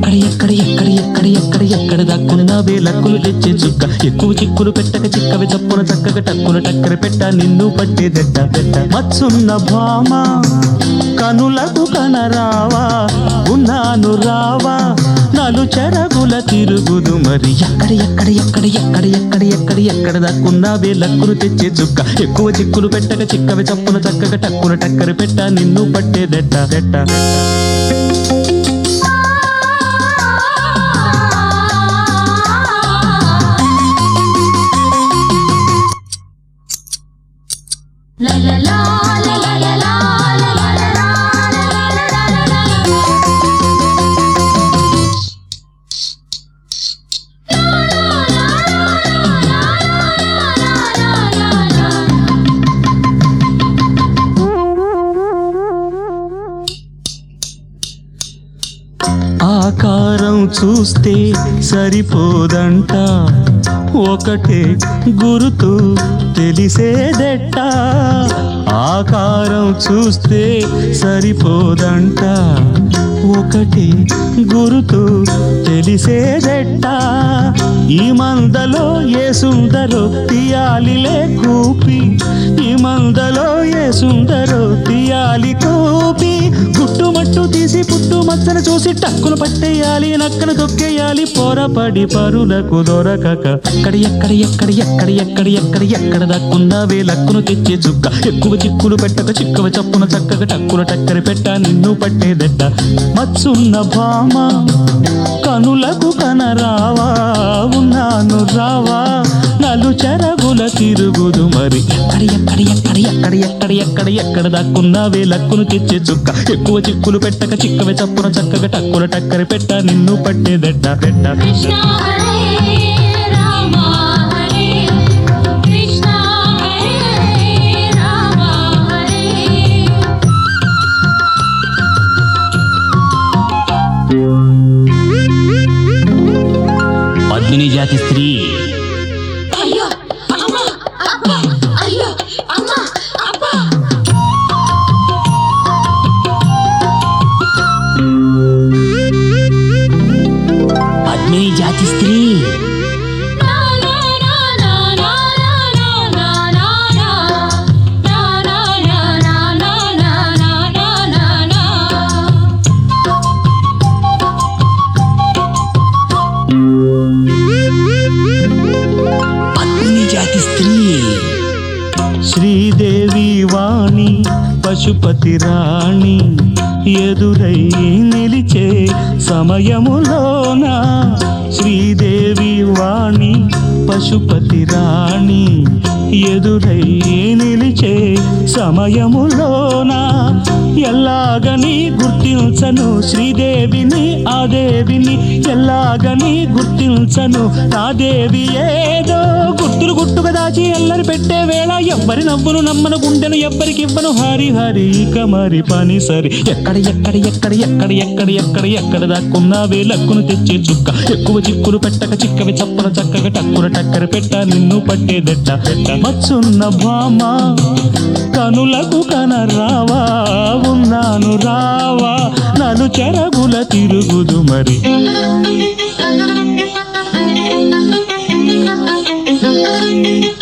ఎక్కడ ఎక్కడ ఎక్కడ ఎక్కడ ఎక్కడ ఎక్కడ దక్కున్నావే లక్కులు తెచ్చే చుక్క ఎక్కువ చిక్కులు పెట్టక చిక్కవి చప్పున చక్కగా టక్కున టక్కర పెట్ట నిన్ను పట్టేదెట్ట పెట్ట మచ్చున్న భామ కనులకు కనరావా ఉన్నాను రావా నలు చెరగుల తిరుగుదు మరి ఎక్కడ ఎక్కడ ఎక్కడ ఎక్కడ ఎక్కడ ఎక్కడ ఎక్కడ దక్కున్నావే లక్కులు తెచ్చే చుక్క ఎక్కువ చిక్కులు పెట్టక చిక్కవి చప్పున చక్కగా టక్కున టక్కర పెట్ట నిన్ను పట్టేదెట్ట దెట్ట La la la la la la la la la la la la la ఆకారం చూస్తే సరిపోదంట ఒకటే గురుతు తెలిసేదెట్ట ఆకారం చూస్తే సరిపోదంట ఒకటి గురుతు తెలిసేదెట్ట ఈ మందలో ఏ సుందరో తీయాలిలే కూపి ఈ మందలో ఏ సుందరో తీయాలి కూపి గుట్టుమట్టు తీసి పుట్టు మచ్చన చూసి టక్కును పట్టేయాలి నక్కను తొక్కేయాలి పోరపడి పరులకు దొరకక ఎక్కడ ఎక్కడ ఎక్కడ ఎక్కడ ఎక్కడ ఎక్కడ ఎక్కడ దక్కుందావే లక్కును తెచ్చే చుక్క ఎక్కువ చిక్కులు పెట్టక చిక్కవ చప్పున చక్కగా టక్కున టక్కరి పెట్ట నిన్ను పట్టేదెట్ట మచ్చున్న భామ కనులకు కనరావా ఉన్నాను రావా నలు చెరగుల తిరుగుదు మరి ఎక్కడ ఎక్కడ ఎక్కడ ఎక్కడ ఎక్కడ ఎక్కడ ఎక్కడ దక్కున్నావే లక్కును తెచ్చే చుక్క ఎక్కువ చిక్కులు పెట్టక చిక్కవే చప్పున చక్కగా టక్కున టక్కరి పెట్ట నిన్ను పట్టేదెట్ట పెట్ట కృష్ణ హరే రామ హరే కృష్ణ హరే రామ హరే పద్మిని జాతి స్త్రీ అయ్యో అమ్మ అబ్బా అయ్యో అమ్మ అబ్బా పద్మిని జాతి స్త్రీ నా నా నా నా నా నా నా నా నా నా నా నా నా నా నా నా నా నా పద్మిని జాతి స్త్రీ శ్రీదేవి వాణి పశుపతి రాణి ఎదురై నిలిచే సమయములోన శ్రీదేవి వాణి పశుపతి రాణి ఎదురై నిలిచే సమయములోన ఎల్లాగని గుర్తించను శ్రీదేవిని ఆ దేవిని ఎల్లాగని గుర్తించను నా దేవి ఏదో గుర్తులు గుట్టుగా దాచి ఎల్లరి పెట్టే వేళ ఎవ్వరి నవ్వును నమ్మను గుండెను ఎవ్వరికి ఇవ్వను హరి హరి ఇక మరి పని సరి ఎక్కడ ఎక్కడ ఎక్కడ ఎక్కడ ఎక్కడ ఎక్కడ ఎక్కడ దాక్కున్నావే లక్కును తెచ్చే చుక్క ఎక్కువ చిక్కులు పెట్టక చిక్కవి చప్పన చక్కగా టక్కున టక్కర పెట్ట నిన్ను పట్టేదెట్ట పెట్ట మచ్చున్న భామ కనులకు కనరావా ఉన్నాను రావా నలు చెరగుల తిరుగుదు మరి Thank you.